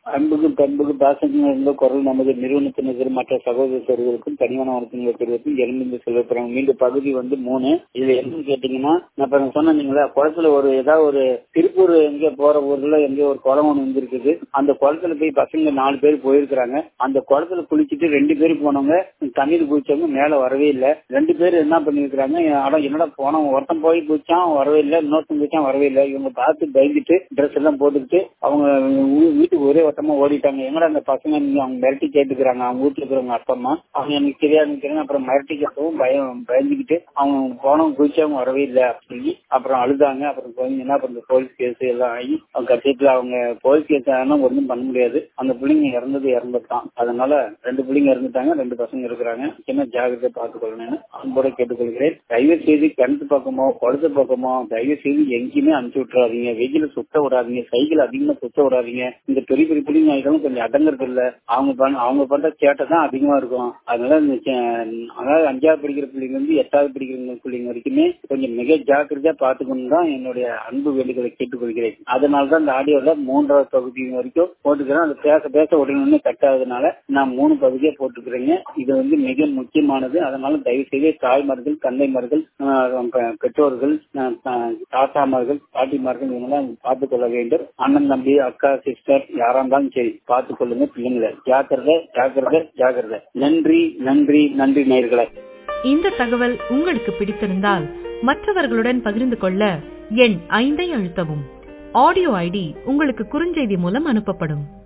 அன்புக்கும் பண்புக்கும் பாசங்களும் இருந்த குரல் நமது நிறுவனத்தினர் மற்ற சகோதர சகோதரர்களுக்கும் தனியான வணக்கங்களை தெரிவித்து எலும்பிந்து செல்வப்புறம் மீண்டும் பகுதி வந்து மூணு இதுல என்னன்னு கேட்டீங்கன்னா நான் இப்ப சொன்னீங்களா குளத்துல ஒரு ஏதாவது ஒரு திருப்பூர் எங்க போற ஊர்ல எங்க ஒரு குளம் ஒண்ணு வந்துருக்குது அந்த குளத்துல போய் பசங்க நாலு பேர் போயிருக்கிறாங்க அந்த குளத்துல குளிச்சுட்டு ரெண்டு பேர் போனவங்க தண்ணீர் குளிச்சவங்க மேல வரவே இல்லை ரெண்டு பேர் என்ன பண்ணிருக்கிறாங்க ஆனா என்னடா போனவங்க ஒருத்தன் போய் குளிச்சான் வரவே இல்லை இன்னொருத்தன் குளிச்சான் வரவே இல்லை இவங்க பார்த்து பயந்துட்டு ட்ரெஸ் எல்லாம் போட்டுக்கிட்டு அவங்க வீ- வீட்டுக்கு ஒரே வட்டமா ஓடிட்டாங்க எங்கடா அந்த பசங்க நீங்க அவங்க மிரட்டி கேட்டுக்கிறாங்க அவங்க வீட்டுல இருக்கிறவங்க அப்பா அம்மா அவங்க எனக்கு தெரியாது நினைக்கிறேன் அப்புறம் மிரட்டி கேட்கவும் பயம் பயந்துக்கிட்டு அவங்க போனவங்க குளிச்சவங்க வரவே இல்லை அப்படின்னு சொல்லி அப்புறம் அழுதாங்க அப்புறம் கொஞ்சம் என்ன பண்றது போலீஸ் கேஸ் எல்லாம் ஆகி அவங்க கட்சியத்துல அவங்க போலீஸ் கேஸ் ஆனா ஒன்றும் பண்ண முடியாது அந்த பிள்ளைங்க இறந்தது இறந்துட்டான் அதனால ரெண்டு பிள்ளைங்க இறந்துட்டாங்க ரெண்டு பசங்க இருக்கிறாங்க சின்ன ஜாகிரதை பார்த்துக்கொள்ளணும்னு அன்போட கேட்டுக்கொள்கிறேன் தயவு செய்து கிணத்து பக்கமோ குளத்து பக்கமோ தயவு செய்து எங்கேயுமே அனுப்பிச்சு விட்டுறாதீங்க வெயில சுத்த விடாதீங்க சைக்கிள் அதிகமா சுத்த விடாதீங்க இந்த பெரிய பெரிய பிள்ளைங்க ஆகிட்டாலும் கொஞ்சம் அடங்குறது இல்ல அவங்க பண்ண அவங்க பண்ற சேட்டை தான் அதிகமா இருக்கும் அதனால இந்த சே- அதாவது அஞ்சாவது படிக்கிற பிள்ளைங்க இருந்து எட்டாவது படிக்கிற பிள்ளைங்க வரைக்குமே கொஞ்சம் மிக ஜாக்கிரதையா பாத்துக்கணும் தான் என்னுடைய அன்பு வேண்டுகளை கேட்டுக்கொள்கிறேன் அதனால தான் இந்த ஆடியோல மூன்றாவது பகுதி வரைக்கும் போட்டுக்கிறேன் அது பேச பேச உடனே கட் ஆகுதுனால நான் மூணு பகுதியா போட்டுக்கிறேங்க இது வந்து மிக முக்கியமானது அதனால தயவு செய்து தாய்மார்கள் தந்தைமார்கள் ஆஹ் பெ- பெற்றோர்கள் ஆஹ் தா- தாத்தாமார்கள் பாட்டிமார்கள் இவங்கெல்லாம் பார்த்துக் கொள்ள வேண்டும் அண்ணன் தம்பி அக்கா சிஸ்டர் யாரா இருந்தாலும் சரி பார்த்துக் கொள்ளுங்க பிள்ளைங்களை ஜாக்கிரதை ஜாக்கிரதை ஜாக்கிரதை நன்றி நன்றி நன்றி நேயர்களே இந்த தகவல் உங்களுக்கு பிடித்திருந்தால் மற்றவர்களுடன் பகிர்ந்து கொள்ள எண் ஐந்தை அழுத்தவும் ஆடியோ ஐடி உங்களுக்கு குறுஞ்செய்தி மூலம் அனுப்பப்படும்